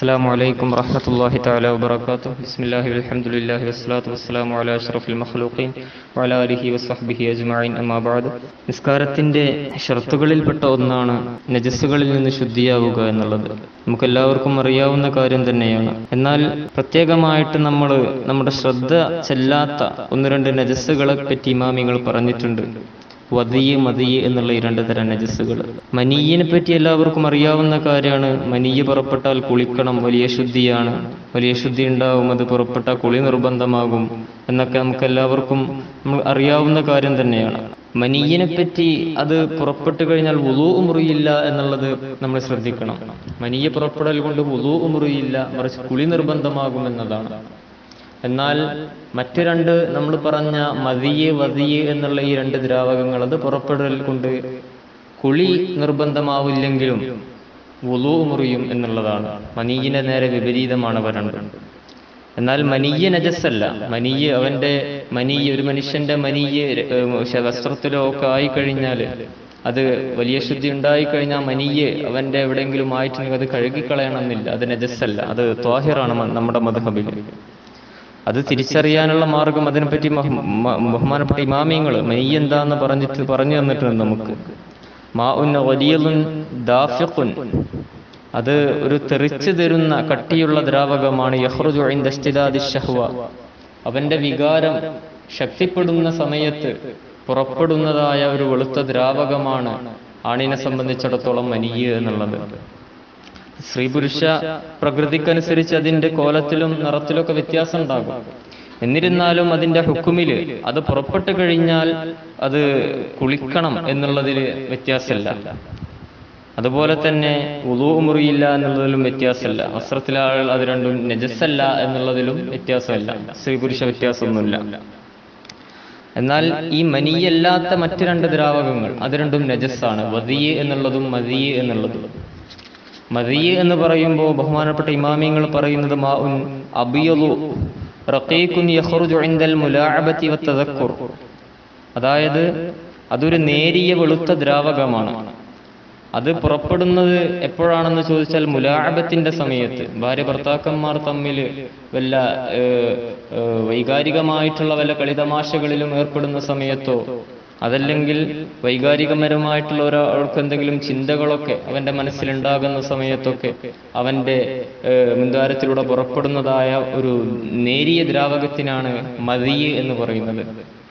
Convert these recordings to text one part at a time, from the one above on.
السلام عليكم ورحمة الله تعالى وبركاته بسم الله والحمد لله والصلاة والسلام على أشرف المخلوقين وعلى آله وصحبه أجمعين أما بعد നിസ്കാരത്തിന്റെ ഷർത്തുകളിൽപ്പെട്ട ഒന്നാണ് നജസ്സുകളിൽ നിന്ന് ശുദ്ധിയാവുക എന്നുള്ളത് നമുക്കെല്ലാവർക്കും അറിയാവുന്ന കാര്യം തന്നെയാണ് എന്നാൽ പ്രത്യേകമായിട്ട് നമ്മൾ നമ്മുടെ ശ്രദ്ധ ചെല്ലാത്ത ഒന്ന് രണ്ട് നജസ്സുകളെ പറ്റി ഇമാമികൾ പറഞ്ഞിട്ടുണ്ട് വതിയ് മതിയ് എന്നുള്ള ഈ രണ്ട് തരം നജസ്സുകൾ മനീയിനെ പറ്റി എല്ലാവർക്കും അറിയാവുന്ന കാര്യമാണ് മനീയ് പുറപ്പെട്ടാൽ കുളിക്കണം വലിയ ശുദ്ധിയാണ് വലിയ ശുദ്ധി ഉണ്ടാവും അത് പുറപ്പെട്ടാൽ കുളി നിർബന്ധമാകും എന്നൊക്കെ നമുക്ക് എല്ലാവർക്കും നമ്മൾ അറിയാവുന്ന കാര്യം തന്നെയാണ് മനീയിനെ പറ്റി അത് പുറപ്പെട്ടു കഴിഞ്ഞാൽ വുളൂ മുറിയില്ല എന്നുള്ളത് നമ്മൾ ശ്രദ്ധിക്കണം മനീയ പുറപ്പെടൽ കൊണ്ട് വുളൂ മുറിയില്ല മറിച്ച് കുളി നിർബന്ധമാകും എന്നതാണ് എന്നാൽ മറ്റു രണ്ട് നമ്മൾ പറഞ്ഞ മതിയ് വതിയ് എന്നുള്ള ഈ രണ്ട് ദ്രാവകങ്ങൾ അത് പുറപ്പെടൽ കൊണ്ട് കുളി നിർബന്ധമാവില്ലെങ്കിലും വുളു മുറിയും എന്നുള്ളതാണ് മനീയിന്റെ നേരെ വിപരീതമാണ് അവ രണ്ടും എന്നാൽ മനീയ നജസ്സല്ല മനീയ് അവന്റെ മനീയ് ഒരു മനുഷ്യന്റെ മനീയ് ഏഹ് വസ്ത്രത്തിലോ ഒക്കെ ആയിക്കഴിഞ്ഞാൽ അത് വലിയ ശുദ്ധി ഉണ്ടായി കഴിഞ്ഞാൽ മനീയ് അവന്റെ എവിടെയെങ്കിലും ആയിട്ടുണ്ടെങ്കിൽ അത് കഴുകിക്കളയണമെന്നില്ല അത് നജസ്സല്ല അത് ത്വാഹിറാണ് മ- നമ്മുടെ മധുഹബിൽ അത് തിരിച്ചറിയാനുള്ള മാർഗം അതിനെപ്പറ്റി മഹ- മ- ബഹുമാനപ്പെട്ട ഇമാമിയങ്ങൾ മെയ് എന്താന്ന് പറഞ്ഞിട്ട് പറഞ്ഞു തന്നിട്ടുണ്ട് നമുക്ക് മാഉൻ വലിയതുൻ ദാഫിഖുൻ അത് ഒരു തെറിച്ചു തരുന്ന കട്ടിയുള്ള ദ്രാവകമാണ് യഹ്റുജു ഇൻദ ഇസ്തിദാദി ഷഹ്വ അവന്റെ വികാരം ശക്തിപ്പെടുന്ന സമയത്ത് പുറപ്പെടുന്നതായ ഒരു വെളുത്ത ദ്രാവകമാണ് ആണിനെ സംബന്ധിച്ചിടത്തോളം മനിയ് എന്നുള്ളത് സ്ത്രീ പുരുഷ പ്രകൃതിക്കനുസരിച്ച് അതിന്റെ കോലത്തിലും നിറത്തിലൊക്കെ വ്യത്യാസം ഉണ്ടാകും എന്നിരുന്നാലും അതിന്റെ ഹുക്കുമില് അത് പുറപ്പെട്ടു കഴിഞ്ഞാൽ അത് കുളിക്കണം എന്നുള്ളതിൽ വ്യത്യാസമില്ല അതുപോലെ തന്നെ ഉളൂ മുറിയില്ല എന്നുള്ളതിലും വ്യത്യാസമില്ല വസ്ത്രത്തിലെ ആൾ അത് രണ്ടും നജസ്സല്ല എന്നുള്ളതിലും വ്യത്യാസമില്ല സ്ത്രീ പുരുഷ വ്യത്യാസമൊന്നുമില്ല എന്നാൽ ഈ മനിയല്ലാത്ത മറ്റു രണ്ട് ദ്രാവകങ്ങൾ അത് രണ്ടും നജസ്സാണ് വതിയ് എന്നുള്ളതും മതിയ് എന്നുള്ളതും മതിയ് എന്ന് പറയുമ്പോൾ ബഹുമാനപ്പെട്ട ഇമാമിയങ്ങൾ പറയുന്നത് മാഉൻ അബിയലു റഖീഖുൻ യഖ്റുജു ഇൻദൽ മുലാഅബതി വത്തദക്കുർ അതായത് അതൊരു നേരിയ വെളുത്ത ദ്രാവകമാണ് അത് പുറപ്പെടുന്നത് എപ്പോഴാണെന്ന് ചോദിച്ചാൽ മുലാഅബത്തിന്റെ സമയത്ത് ഭാര്യ ഭർത്താക്കന്മാർ തമ്മിൽ വല്ല ഏഹ്, ഏഹ്, വൈകാരികമായിട്ടുള്ള വല്ല കളിതമാശകളിലും ഏർപ്പെടുന്ന സമയത്തോ അതല്ലെങ്കിൽ വൈകാരികപരമായിട്ടുള്ള ഒരാൾക്ക് എന്തെങ്കിലും ചിന്തകളൊക്കെ അവന്റെ മനസ്സിലുണ്ടാകുന്ന സമയത്തൊക്കെ അവന്റെ ഏഹ്, മുൻദ്വാരത്തിലൂടെ പുറപ്പെടുന്നതായ ഒരു നേരിയ ദ്രാവകത്തിനാണ് മതിയ് എന്ന് പറയുന്നത്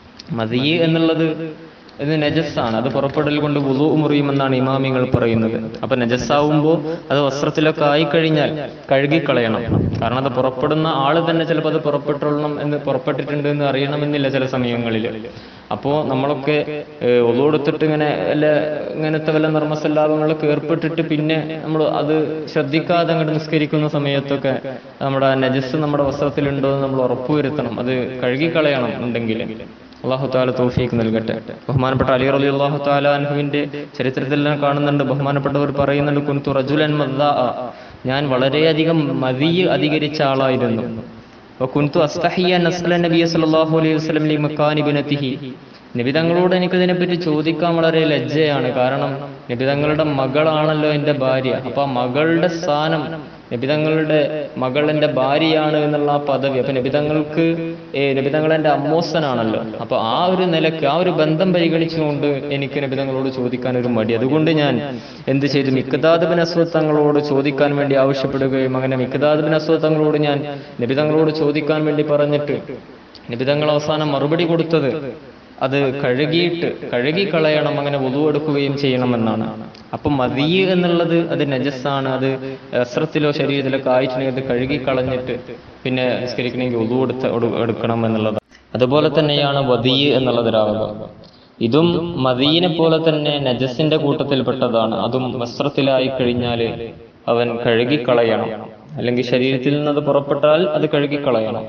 മതിയ് എന്നുള്ളത് ഇത് നജസ്സാണ് അത് പുറപ്പെടൽ കൊണ്ട് വുളു മുറിയുമെന്നാണ് ഇമാമിങ്ങൾ പറയുന്നത് അപ്പൊ നജസ്സാവുമ്പോൾ അത് വസ്ത്രത്തിലൊക്കെ ആയിക്കഴിഞ്ഞാൽ കഴുകിക്കളയണം കാരണം അത് പുറപ്പെടുന്ന ആള് തന്നെ ചിലപ്പോൾ അത് പുറപ്പെട്ടോളണം എന്ന് പുറപ്പെട്ടിട്ടുണ്ട് എന്ന് അറിയണമെന്നില്ല ചില സമയങ്ങളിൽ അപ്പോ നമ്മളൊക്കെ ഒതു കൊടുത്തിട്ട് ഇങ്ങനെ വല്ല ഇങ്ങനത്തെ വല്ല നർമ്മസല്ലാപങ്ങളൊക്കെ ഏർപ്പെട്ടിട്ട് പിന്നെ നമ്മൾ അത് ശ്രദ്ധിക്കാതെ അങ്ങോട്ട് നിസ്കരിക്കുന്ന സമയത്തൊക്കെ നമ്മുടെ ആ നജസ് നമ്മുടെ വസ്ത്രത്തിലുണ്ടോ എന്ന് നമ്മൾ ഉറപ്പുവരുത്തണം അത് കഴുകിക്കളയണം ഉണ്ടെങ്കിൽ അള്ളാഹു താല തൗഫീഖ് നൽകട്ടെ ബഹുമാനപ്പെട്ട അലി റലി അള്ളാഹു താല അൻഹുവിന്റെ ചരിത്രത്തിലെല്ലാം കാണുന്നുണ്ട് ബഹുമാനപ്പെട്ടവർ പറയുന്നുണ്ട് കുൻതു റജുലൻ മദ്ദാഅ. ഞാൻ വളരെയധികം മതിയ് അധികരിച്ച ആളായിരുന്നു കുൻതു അസ്തഹിയ നസ്ല നബിയ സല്ലല്ലാഹു അലൈഹി വസല്ലം ലി മക്കാനി ബിനതിഹി നബി തങ്ങളോട് എനിക്ക് ഇതിനെപ്പറ്റി ചോദിക്കാൻ വളരെ ലജ്ജയാണ് കാരണം നബി തങ്ങളുടെ മകളാണല്ലോ എന്റെ ഭാര്യ അപ്പൊ ആ മകളുടെ സ്ഥാനം നബിതങ്ങളുടെ മകൾ എന്റെ ഭാര്യയാണ് എന്നുള്ള ആ പദവി അപ്പൊ നബിതങ്ങൾക്ക് നബിതങ്ങൾ എന്റെ അമ്മോസനാണല്ലോ അപ്പൊ ആ ഒരു നിലക്ക് ആ ഒരു ബന്ധം പരിഗണിച്ചുകൊണ്ട് എനിക്ക് നബിതങ്ങളോട് ചോദിക്കാൻ ഒരു മടി അതുകൊണ്ട് ഞാൻ എന്ത് ചെയ്തു മിക്കദാദ് ബിൻ അസ്വദ് തങ്ങളോട് ചോദിക്കാൻ വേണ്ടി ആവശ്യപ്പെടുകയും അങ്ങനെ മിക്കദാദ് ബിൻ അസ്വദ് തങ്ങളോട് ഞാൻ നബിതങ്ങളോട് ചോദിക്കാൻ വേണ്ടി പറഞ്ഞിട്ട് നബിതങ്ങൾ അവസാനം മറുപടി കൊടുത്തത് അത് കഴുകിയിട്ട് കഴുകി കളയണം അങ്ങനെ വധു എടുക്കുകയും ചെയ്യണമെന്നാണ് അപ്പൊ മതിയ് എന്നുള്ളത് അത് നജസ്സാണ് അത് വസ്ത്രത്തിലോ ശരീരത്തിലോ ഒക്കെ ആയിട്ടുണ്ടെങ്കിൽ അത് കഴുകി കളഞ്ഞിട്ട് പിന്നെ നിസ്കരിക്കണമെങ്കിൽ വധു എടുത്ത് എടു- എടുക്കണം എന്നുള്ളത് അതുപോലെ തന്നെയാണ് വതിയ് എന്നുള്ള ദ്രാവകം ഇതും മദീനെ പോലെ തന്നെ നജസിന്റെ കൂട്ടത്തിൽപ്പെട്ടതാണ് അതും വസ്ത്രത്തിലായി കഴിഞ്ഞാൽ അവൻ കഴുകിക്കളയണം അല്ലെങ്കിൽ ശരീരത്തിൽ നിന്ന് അത് പുറപ്പെട്ടാൽ അത് കഴുകിക്കളയണം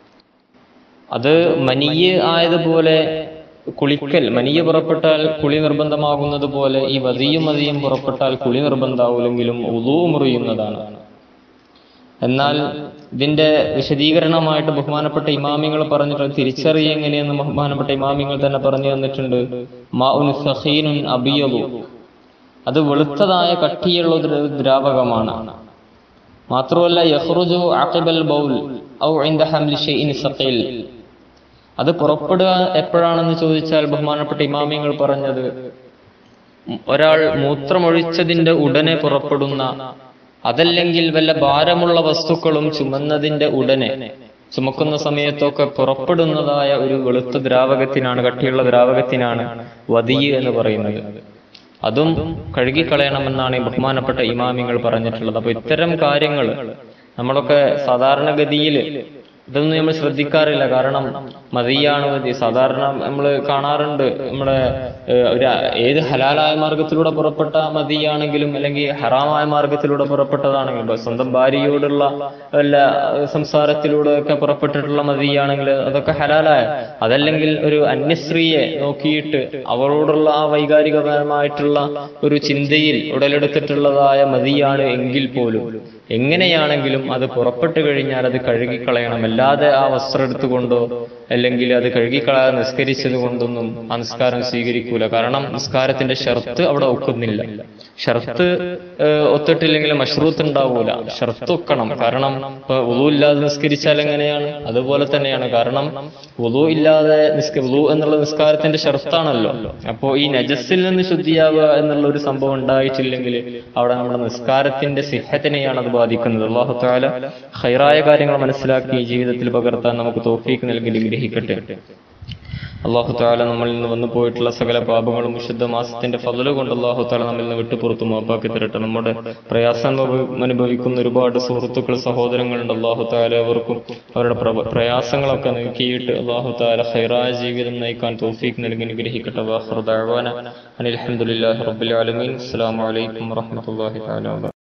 അത് മനിയ് ആയതുപോലെ കുളിക്കൽ മനിയ് പുറപ്പെട്ടാൽ കുളി നിർബന്ധമാകുന്നത് പോലെ ഈ വതിയും മതിയും പുറപ്പെട്ടാൽ കുളി നിർബന്ധമാവില്ലെങ്കിലും ഉദൂ മുറിയുന്നതാണ് എന്നാൽ ഇതിന്റെ വിശദീകരണമായിട്ട് ബഹുമാനപ്പെട്ട ഇമാമിങ്ങൾ പറഞ്ഞിട്ടുണ്ട് തിരിച്ചറിയ എങ്ങനെയെന്ന് ബഹുമാനപ്പെട്ട ഇമാമിങ്ങൾ തന്നെ പറഞ്ഞു തന്നിട്ടുണ്ട് മാഉൻ സഹീനുൻ അബിയലു അത് വെളുത്തതായ കട്ടിയുള്ള ഒരു ദ്രാവകമാണ് മാത്രമല്ല യഹ്റുജു അഖിബൽ ബൗൽ ഔ ഇൻദ ഹംലി ഷൈഇൻ സഖീൽ അത് പുറപ്പെടുക എപ്പോഴാണെന്ന് ചോദിച്ചാൽ ബഹുമാനപ്പെട്ട ഇമാമിങ്ങൾ പറഞ്ഞത് ഒരാൾ മൂത്രമൊഴിച്ചതിന്റെ ഉടനെ പുറപ്പെടുന്ന അതല്ലെങ്കിൽ വല്ല ഭാരമുള്ള വസ്തുക്കളും ചുമന്നതിന്റെ ഉടനെ ചുമക്കുന്ന സമയത്തൊക്കെ പുറപ്പെടുന്നതായ ഒരു വെളുത്ത ദ്രാവകത്തിനാണ് കട്ടിയുള്ള ദ്രാവകത്തിനാണ് വതിയ് എന്ന് പറയുന്നത് അതും കഴുകിക്കളയണമെന്നാണ് ഈ ബഹുമാനപ്പെട്ട ഇമാമിങ്ങൾ പറഞ്ഞിട്ടുള്ളത് അപ്പൊ ഇത്തരം കാര്യങ്ങൾ നമ്മളൊക്കെ സാധാരണഗതിയിൽ ഇതൊന്നും നമ്മൾ ശ്രദ്ധിക്കാറില്ല കാരണം മതിയാണ് മതി സാധാരണ നമ്മൾ കാണാറുണ്ട് നമ്മുടെ ഏഹ്, ഒരു ഏത് ഹലാലായ മാർഗത്തിലൂടെ പുറപ്പെട്ട മതിയാണെങ്കിലും അല്ലെങ്കിൽ ഹറാമായ മാർഗത്തിലൂടെ പുറപ്പെട്ടതാണെങ്കിലും ഇപ്പൊ സ്വന്തം ഭാര്യയോടുള്ള വല്ല ഏഹ്, സംസാരത്തിലൂടെ ഒക്കെ പുറപ്പെട്ടിട്ടുള്ള മതിയാണെങ്കിൽ അതൊക്കെ ഹലാലായ അതല്ലെങ്കിൽ ഒരു അന്യസ്ത്രീയെ നോക്കിയിട്ട് അവളോടുള്ള ആ വൈകാരികപരമായിട്ടുള്ള ഒരു ചിന്തയിൽ ഉടലെടുത്തിട്ടുള്ളതായ മതിയാണ് എങ്കിൽ പോലും എങ്ങനെയാണെങ്കിലും അത് പുറപ്പെട്ടു കഴിഞ്ഞാൽ അത് കഴുകിക്കളയണം അല്ലാതെ ആ വസ്ത്രം എടുത്തുകൊണ്ടോ അല്ലെങ്കിൽ അത് കഴുകിക്കളയാതെ നിസ്കരിച്ചത് കൊണ്ടൊന്നും ആ നിസ്കാരം സ്വീകരിക്കൂല കാരണം നിസ്കാരത്തിന്റെ ഷർത്ത് അവിടെ ഒക്കുന്നില്ല ഷർത്ത് ഏഹ്, ഒത്തിട്ടില്ലെങ്കിൽ മഷ്റൂത്ത് ഉണ്ടാവൂല ഷർത്ത് ഒക്കണം കാരണം ഇപ്പൊ ഉളു ഇല്ലാതെ നിസ്കരിച്ചാൽ എങ്ങനെയാണ് അതുപോലെ തന്നെയാണ് കാരണം ഉളു ഇല്ലാതെ നിസ്ക ഉളു എന്നുള്ള നിസ്കാരത്തിന്റെ ഷർത്താണല്ലോ അപ്പോ ഈ നജസ്സിൽ നിന്ന് ശുദ്ധിയാവുക എന്നുള്ള ഒരു സംഭവം ഉണ്ടായിട്ടില്ലെങ്കിൽ അവിടെ നമ്മുടെ നിസ്കാരത്തിന്റെ സിഹത്തിനെയാണ് അത് ബാധിക്കുന്നത് അള്ളാഹു താല ഹൈറായ കാര്യങ്ങൾ മനസ്സിലാക്കി ഈ ജീവിതത്തിൽ പകർത്താൻ നമുക്ക് തോഫീക്ക് നൽകി അനുഗ്രഹിക്കട്ടെ അള്ളാഹു താല നമ്മളിൽ നിന്ന് വന്നു പോയിട്ടുള്ള സകല പാപങ്ങളും വിശുദ്ധ മാസത്തിന്റെ ഫലല് കൊണ്ട് അള്ളാഹു താല നമ്മിൽ നിന്ന് വിട്ടുപുറത്തു മാപ്പാക്കി തരട്ടെ നമ്മുടെ പ്രയാസം അനുഭവി- അനുഭവിക്കുന്ന ഒരുപാട് സുഹൃത്തുക്കൾ സഹോദരങ്ങളുണ്ട് അള്ളാഹു താല അവർക്കും അവരുടെ പ്ര- പ്രയാസങ്ങളൊക്കെ നീക്കിയിട്ട് അള്ളാഹു താല ഹൈറായ ജീവിതം നയിക്കാൻ തോഫീക്ക് നൽകി അനുഗ്രഹിക്കട്ടെ വാഹുദാന അനിൽ അലഹമുല്ലാ റബ്ബുൽ ആലമീൻ അസ്സലാമു അലൈക്കും വറഹ്മത്തുള്ളാഹി തആല വബറകാതുഹു